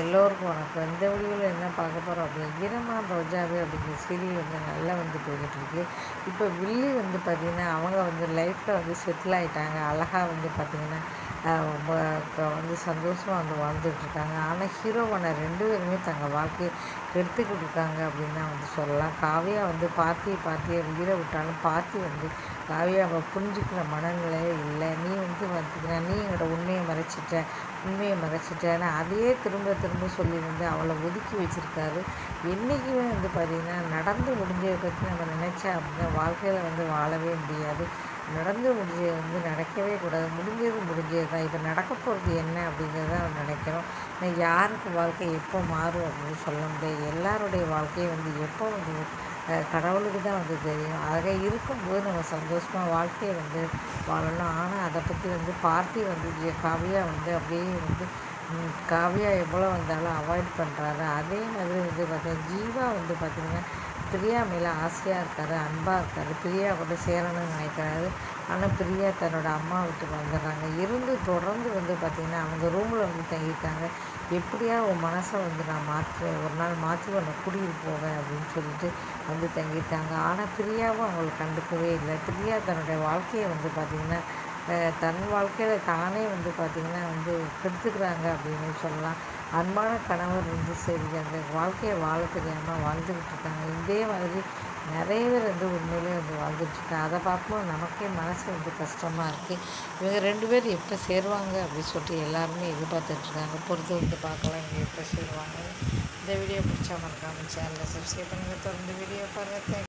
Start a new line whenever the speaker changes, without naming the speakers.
எல்லோருக்கும் வணக்கம் இந்த வீடியோவில் என்ன பார்க்க போகிறோம் அப்படின்னா ஈரமான ரோஜாவே அப்படிங்கிற சீரியல் வந்து நல்லா வந்து போய்கிட்டு இருக்கு இப்போ வில்லி வந்து பார்த்திங்கன்னா அவங்க வந்து லைஃப்பில் வந்து செட்டில் ஆகிட்டாங்க அழகாக வந்து பார்த்திங்கன்னா ஆஹ் ரொம்ப க- வந்து சந்தோஷமாக வந்து வாழ்ந்துட்டு இருக்காங்க ஆனால் ஹீரோவான ரெண்டு பேருமே தங்கள் வாழ்க்கையை கெடுத்துக்கிட்டு இருக்காங்க அப்படின்னு தான் வந்து சொல்லலாம் காவியா வந்து பார்த்தியை பார்த்தியை உயிரை விட்டாலும் பார்த்தி வந்து காவியாவை புரிஞ்சுக்கிற மனநிலையே இல்லை நீ வந்து பார்த்திங்கன்னா நீ எங்களோட உண்மையை மறைச்சிட்ட உண்மையை மறைச்சிட்டேன்னு அதையே திரும்ப திரும்ப சொல்லி வந்து அவளை ஒதுக்கி வச்சிருக்காரு என்றைக்குமே வந்து பார்த்திங்கன்னா நடந்து முடிஞ்சதை பற்றி நம்ம நினச்சா அப்படின்னா வாழ்க்கையில் வந்து வாழவே முடியாது நடந்து முடிஞ்சது வந்து நடக்கவே கூடாது முடிஞ்சது முடிஞ்சது தான் இப்போ நடக்க போகிறது என்ன அப்படிங்கிறத நம்ம நினைக்கிறோம் நான் யாருக்கு வாழ்க்கை எப்போ மாறும் அப்படின்னு சொல்ல முடியாது எல்லாருடைய வாழ்க்கையும் வந்து எப்போ வந்து அஹ், கடவுளுக்கு தான் வந்து தெரியும் ஆக இருக்கும்போது நம்ம சந்தோஷமாக வாழ்க்கையை வந்து வாழணும் ஆனால் அதை பற்றி வந்து பார்ட்டி வந்து ஜெ- காவியா வந்து அப்படியே வந்து ம், காவியா எவ்வளோ வந்தாலும் அவாய்ட் பண்ணுறாரு அதே மாதிரி வந்து பார்த்தீங்கன்னா ஜீவா வந்து பார்த்திங்கன்னா பிரியா மேலே ஆசையாக இருக்காரு அன்பாக இருக்காரு பிரியா கூட சேரணும்னு நினைக்கிறாரு ஆனால் பிரியா தன்னோட அம்மா வீட்டுக்கு வந்துடுறாங்க இருந்து தொடர்ந்து வந்து பார்த்திங்கன்னா அவங்க ரூமில் வந்து தங்கியிருக்காங்க எப்படியா உன் மனசை வந்து நான் மாற்றுவேன் ஒரு நாள் மாற்றி உன்னை கூட்டிகிட்டு போவேன் அப்படின்னு சொல்லிட்டு வந்து தங்கியிருக்காங்க ஆனால் பிரியாவும் அவங்களை கண்டுக்கவே இல்லை பிரியா தன்னுடைய வாழ்க்கையை வந்து பார்த்திங்கன்னா அஹ், தன் வாழ்க்கையில் தானே வந்து பார்த்திங்கன்னா வந்து கெடுத்துக்கிறாங்க அப்படின்னு சொல்லலாம் அன்பான கணவர் வந்து சரி அந்த வாழ்க்கையை வாழ தெரியாமல் வாழ்ந்துக்கிட்டு இருக்காங்க இதே மாதிரி நிறைய பேர் வந்து உண்மையிலே வந்து வாழ்ந்துட்டுருக்காங்க அதை பார்க்கும்போது நமக்கே மனசு வந்து கஷ்டமாக இருக்குது இவங்க ரெண்டு பேர் எப்போ சேருவாங்க அப்படின்னு சொல்லிட்டு எல்லாருமே எதிர்பார்த்துட்ருக்காங்க பொறுத்து வந்து பார்க்கலாம் இவங்க எப்போ சேருவாங்க இந்த வீடியோ பிடிச்சா மறக்காமல் சேனலை சப்ஸ்கிரைப் பண்ணுங்கள் தொடர்ந்து வீடியோ பாருங்கள்